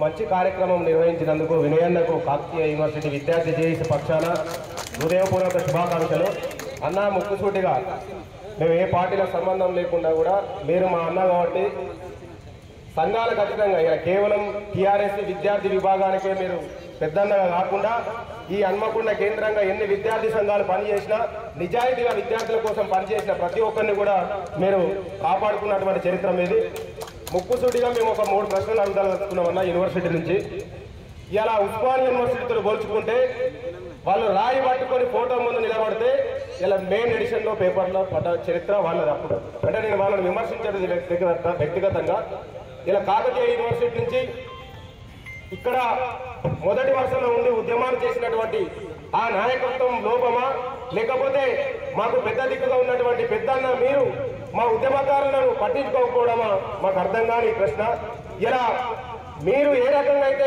మంచి కార్యక్రమం నిర్వహించినందుకు వినయన్నకు కాకతీయ యూనివర్సిటీ విద్యార్థి జేఏసీ పక్షాన హృదయపూర్వక శుభాకాంక్షలు అన్న ముక్కుసూటిగా మేము ఏ పార్టీలకు సంబంధం లేకుండా కూడా మీరు మా అన్న కాబట్టి సంఘాలకు అతీతంగా ఇలా కేవలం టీఆర్ఎస్ విద్యార్థి విభాగానికే మీరు పెద్దన్నగా కాకుండా ఈ హన్మకొండ కేంద్రంగా ఎన్ని విద్యార్థి సంఘాలు పనిచేసినా నిజాయితీగా విద్యార్థుల కోసం పనిచేసిన ప్రతి ఒక్కరిని కూడా మీరు కాపాడుకున్నటువంటి చరిత్ర మీది ముక్కుసూటిగా మేము ఒక మూడు ప్రశ్నలు అడగదలుచుకున్నామన్న యూనివర్సిటీ నుంచి ఇలా ఉస్మానియా యూనివర్సిటీతో పోల్చుకుంటే వాళ్ళు రాయి పట్టుకొని ఫోటో ముందు నిలబడితే ఇలా మెయిన్ ఎడిషన్ లో పేపర్లో పడ్డ చరిత్ర వాళ్ళది అప్పుడు అంటే నేను వాళ్ళని విమర్శించేది వ్యక్తిగత వ్యక్తిగతంగా ఇలా కాకతీయ యూనివర్సిటీ నుంచి ఇక్కడ మొదటి వరుసలో ఉండి ఉద్యమాలు చేసినటువంటి ఆ నాయకత్వం లోపమా లేకపోతే మాకు పెద్ద దిక్కుగా ఉన్నటువంటి పెద్దన్న మీరు మా ఉద్యమకారులను పట్టించుకోకపోవడమా మాకు అర్థం కాని ప్రశ్న ఇలా మీరు ఏ రకంగా అయితే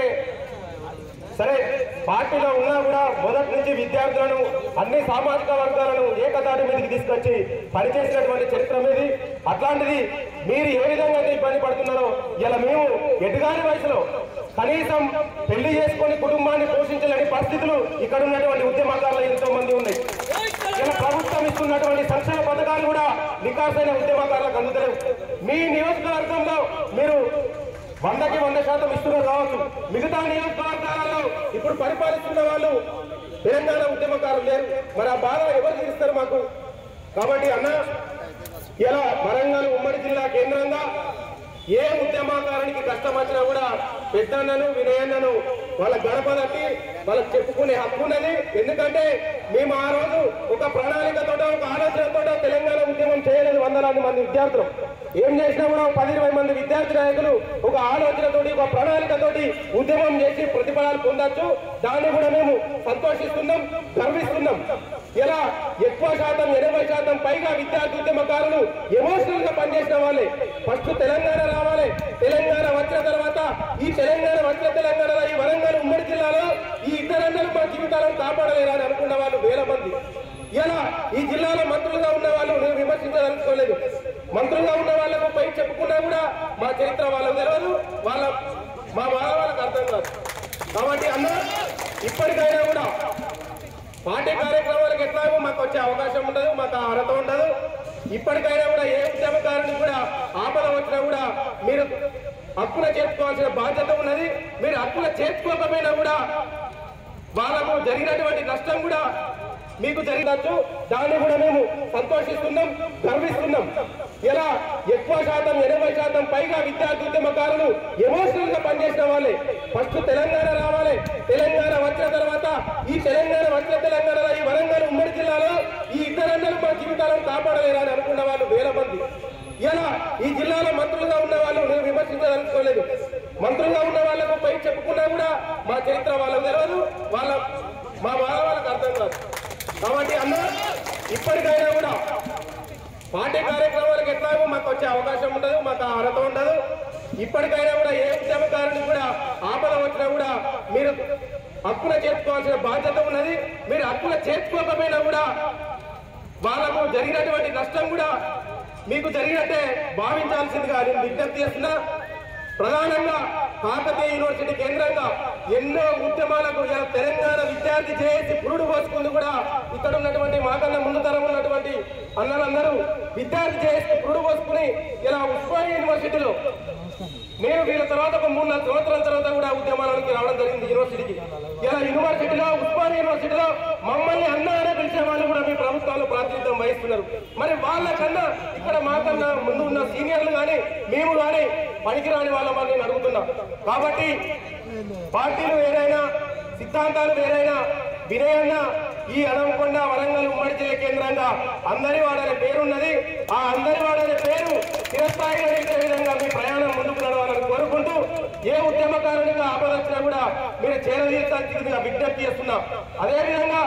సరే పార్టీలో ఉన్నా కూడా మొదటి నుంచి విద్యార్థులను అన్ని సామాజిక వర్గాలను ఏకతాటి మీదకి తీసుకొచ్చి పనిచేసినటువంటి చరిత్ర మీది అట్లాంటిది మీరు ఏ విధంగా అయితే ఇబ్బంది పడుతున్నారో ఇలా మేము ఎటుగాని వయసులో కనీసం పెళ్లి చేసుకొని కుటుంబాన్ని పోషించలేని పరిస్థితులు ఇక్కడ ఉన్నటువంటి ఉద్యమకారులు ఎంతో మంది ఉన్నాయి ఇలా ప్రభుత్వం ఇస్తున్నటువంటి సంక్షేమ పథకాలు కూడా నికాసైన ఉద్యమకారులకు అందుతలేవు మీ నియోజకవర్గంలో మీరు వందకి వంద శాతం ఇస్తున్నారు కావచ్చు మిగతా నియోజకవర్గాలలో ఇప్పుడు పరిపాలిస్తున్న వాళ్ళు తెలంగాణ ఉద్యమకారులు లేరు మరి ఆ బాధ ఎవరు తీరుస్తారు మాకు కాబట్టి అన్న ఇలా వరంగల్ ఉమ్మడి జిల్లా కేంద్రంగా ఏ ఉద్యమకారునికి కష్టం వచ్చినా కూడా పెద్దన్నను వినయన్నను వాళ్ళ గడప తట్టి వాళ్ళకి చెప్పుకునే హక్కు ఉన్నది ఎందుకంటే మేము ఆ రోజు ఒక ప్రణాళికతో ఒక ఆలోచనతో తెలంగాణ ఉద్యమం చేయలేదు వందలాది మంది విద్యార్థులు ఏం చేసినా కూడా ఒక పది ఇరవై మంది విద్యార్థి నాయకులు ఒక ఆలోచనతోటి ఒక ప్రణాళికతోటి ఉద్యమం చేసి ప్రతిఫలాలు పొందొచ్చు దాన్ని కూడా మేము సంతోషిస్తున్నాం గర్విస్తున్నాం ఇలా ఎక్కువ శాతం ఎనభై శాతం పైగా విద్యార్థి ఉద్యమకారులు ఎమోషనల్ గా పనిచేసిన వాళ్ళే ఫస్ట్ తెలంగాణ రావాలి తెలంగాణ వచ్చిన తర్వాత ఈ తెలంగాణ వచ్చిన తెలంగాణలో ఈ వరంగల్ ఉమ్మడి జిల్లాలో ఈ ఇద్దరందరూ మా జీవితాలను కాపాడలేరా అని అనుకున్న వాళ్ళు వేల మంది ఇలా ఈ జిల్లాలో మంత్రులుగా ఉన్న వాళ్ళు నేను విమర్శించాలనుకోలేదు మంత్రులుగా ఉన్న వాళ్ళకు పై చెప్పుకున్నా కూడా మా చరిత్ర వాళ్ళకు తెలియదు వాళ్ళ మా బాధ వాళ్ళకి అర్థం కాదు కాబట్టి అన్న ఇప్పటికైనా కూడా పార్టీ కార్యక్రమాలకు ఎట్లాగో మాకు వచ్చే అవకాశం ఉండదు మాకు ఆ అర్హత ఉండదు ఇప్పటికైనా కూడా ఏ ఉద్యమకారుని కూడా ఆపద వచ్చినా కూడా మీరు హక్కున చేర్చుకోవాల్సిన బాధ్యత ఉన్నది మీరు హక్కున చేర్చుకోకపోయినా కూడా వాళ్ళకు జరిగినటువంటి నష్టం కూడా మీకు జరిగినట్టు దాన్ని కూడా మేము సంతోషిస్తున్నాం గర్విస్తున్నాం ఇలా ఎక్కువ శాతం ఎనభై శాతం పైగా విద్యార్థి ఉద్యమకారులు ఎమోషనల్ గా పనిచేసిన వాళ్ళే ఫస్ట్ తెలంగాణ రావాలి తెలంగాణ వచ్చిన తర్వాత ఈ తెలంగాణ వచ్చిన తెలంగాణలో ఈ వరంగల్ ఉమ్మడి జిల్లాలో ఈ ఇద్దరందరూ మా జీవితాలను కాపాడలేరా అని అనుకున్న వాళ్ళు వేల మంది ఇలా ఈ జిల్లాలో మంత్రులుగా ఉన్న వాళ్ళు నేను విమర్శించాలనుకోలేదు మంత్రులుగా ఉన్న వాళ్ళకు పై చెప్పుకున్నా కూడా మా చరిత్ర వాళ్ళకు తెలియదు వాళ్ళ మా బాధ వాళ్ళకి అర్థం కాదు కాబట్టి అన్న ఇప్పటికైనా కూడా పార్టీ కార్యక్రమాలకు ఎట్లాగో మాకు వచ్చే అవకాశం ఉండదు మాకు ఆ అర్హత ఉండదు ఇప్పటికైనా కూడా ఏ ఉద్యమకారుని కూడా ఆపద వచ్చినా కూడా మీరు హక్కున చేర్చుకోవాల్సిన బాధ్యత ఉన్నది మీరు హక్కున చేర్చుకోకపోయినా కూడా వాళ్ళకు జరిగినటువంటి నష్టం కూడా మీకు జరిగినట్టే భావించాల్సిందిగా నేను విజ్ఞప్తి చేస్తున్నా ప్రధానంగా కాకతీయ యూనివర్సిటీ కేంద్రంగా ఎన్నో ఉద్యమాలకు ఇలా తెలంగాణ విద్యార్థి చేసి పురుడు పోసుకుంది కూడా ఇక్కడ ఉన్నటువంటి మాకన్నా ముందు తరం ఉన్నటువంటి అన్నలందరూ విద్యార్థి చేసి పురుడు పోసుకుని ఇలా ఉస్మానియా యూనివర్సిటీలో నేను వీళ్ళ తర్వాత ఒక మూడు నాలుగు సంవత్సరాల తర్వాత కూడా ఉద్యమాలకు రావడం జరిగింది యూనివర్సిటీకి ఇలా యూనివర్సిటీలో ఉస్మానియా యూనివర్సిటీలో మమ్మల్ని అన్న అనే పిలిచే వాళ్ళు కూడా మీ ప్రభుత్వాలు ప్రాతినిధ్యం వహిస్తున్నారు మరి వాళ్ళకన్నా ఇక్కడ మాకన్నా ముందు ఉన్న సీనియర్లు కానీ మేము కానీ పనికిరాని వాళ్ళమని నేను అడుగుతున్నా కాబట్టి పార్టీలు వేరైనా సిద్ధాంతాలు వేరైనా వినయన్న ఈ అనంకొండ వరంగల్ ఉమ్మడి జిల్లా కేంద్రంగా అందరి వాడనే పేరున్నది ఆ అందరి వాడనే పేరు చిరస్థాయిగా నిలిచే విధంగా మీ ప్రయాణం ముందుకు నడవాలని కోరుకుంటూ ఏ ఉద్యమకారునిగా ఆపద వచ్చినా కూడా మీరు చేరదీర్చాల్సిందిగా విజ్ఞప్తి చేస్తున్నాం అదేవిధంగా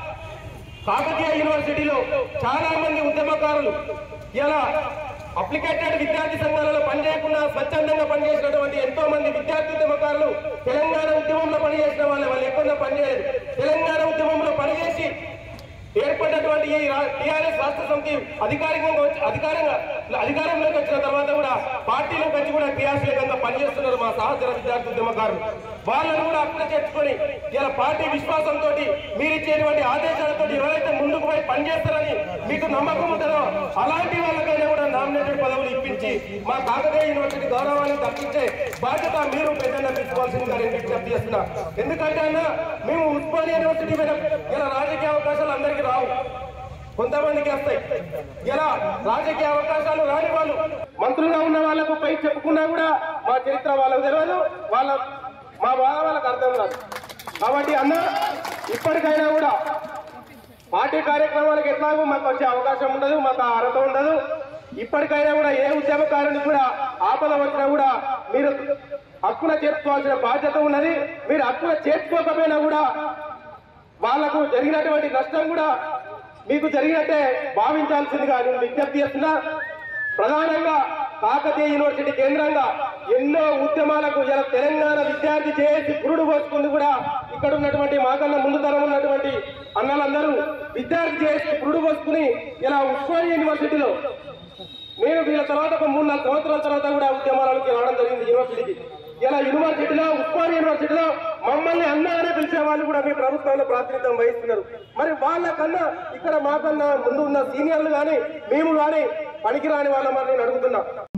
కాకతీయ యూనివర్సిటీలో చాలా మంది ఉద్యమకారులు ఇలా అప్లికేటెడ్ విద్యార్థి సంఘాలలో పనిచేయకుండా స్వచ్ఛందంగా పనిచేసినటువంటి ఎంతో మంది విద్యార్థి ఉద్యమకారులు తెలంగాణ ఉద్యమంలో పనిచేసిన వాళ్ళు వాళ్ళు ఎక్కడో పనిచేయలేదు తెలంగాణ ఉద్యమంలో పనిచేసి ఏర్పడినటువంటి ఈ టీఆర్ఎస్ రాష్ట్ర సమితి అధికారికంగా వచ్చి అధికారంగా అధికారంలోకి వచ్చిన తర్వాత కూడా పార్టీలోకి వచ్చి కూడా క్రియాశీలకంగా పనిచేస్తున్నారు మా సహచర విద్యార్థి ఉద్యమకారులు వాళ్ళని కూడా అక్కడ చేర్చుకొని ఇలా పార్టీ విశ్వాసంతో మీరు ఇచ్చేటువంటి ఆదేశాలతో ఎవరైతే ముందుకు పోయి పనిచేస్తారని మీకు నమ్మకం ఉంటుందో అలాంటి వాళ్ళకైనా కూడా నామినేటెడ్ పదవులు ఇప్పించి మా కాకతీయ యూనివర్సిటీ గౌరవాన్ని దక్కించే బాధ్యత మీరు పెద్దన్న తీసుకోవాల్సిందిగా నేను విజ్ఞప్తి చేస్తున్నా ఎందుకంటే అన్న మేము ఉస్మానియా యూనివర్సిటీ మీద ఇలా రాజకీయ అవకాశాలు అందరికీ రావు కొంతమందికి వస్తాయి ఇలా రాజకీయ అవకాశాలు రాని వాళ్ళు మంత్రులుగా ఉన్న వాళ్ళకు పై చెప్పుకున్నా కూడా మా చరిత్ర వాళ్ళకు తెలియదు వాళ్ళ మా బాధ వాళ్ళకి అర్థం కాదు కాబట్టి అన్న ఇప్పటికైనా కూడా పార్టీ కార్యక్రమాలకు ఎట్లాగో మాకు వచ్చే అవకాశం ఉండదు మాకు ఆ అర్హత ఉండదు ఇప్పటికైనా కూడా ఏ ఉద్యమకారుని కూడా ఆపద వచ్చినా కూడా మీరు హక్కున చేర్చుకోవాల్సిన బాధ్యత ఉన్నది మీరు హక్కున చేర్చుకోకపోయినా కూడా వాళ్లకు జరిగినటువంటి నష్టం కూడా మీకు జరిగినట్టే భావించాల్సిందిగా నేను విజ్ఞప్తి చేస్తున్నా ప్రధానంగా కాకతీయ యూనివర్సిటీ కేంద్రంగా ఎన్నో ఉద్యమాలకు ఇలా తెలంగాణ విద్యార్థి చేసి పురుడు పోసుకుంది కూడా ఇక్కడ ఉన్నటువంటి మాకన్నా ముందు తరం ఉన్నటువంటి అన్నలందరూ విద్యార్థి చేసి పురుడు పోసుకుని ఇలా ఉస్మానియా యూనివర్సిటీలో నేను వీళ్ళ తర్వాత ఒక మూడు నాలుగు సంవత్సరాల తర్వాత కూడా ఉద్యమాలకు రావడం జరిగింది యూనివర్సిటీకి ఇలా యూనివర్సిటీలో ఉస్మానియా యూనివర్సిటీలో మమ్మల్ని అన్న అనే పిలిచే వాళ్ళు కూడా మీ ప్రభుత్వంలో ప్రాతినిధ్యం వహిస్తున్నారు మరి వాళ్ళకన్నా ఇక్కడ మాకన్నా ముందు ఉన్న సీనియర్లు కానీ మేము కానీ పనికిరాని వాళ్ళ మరి నేను అడుగుతున్నా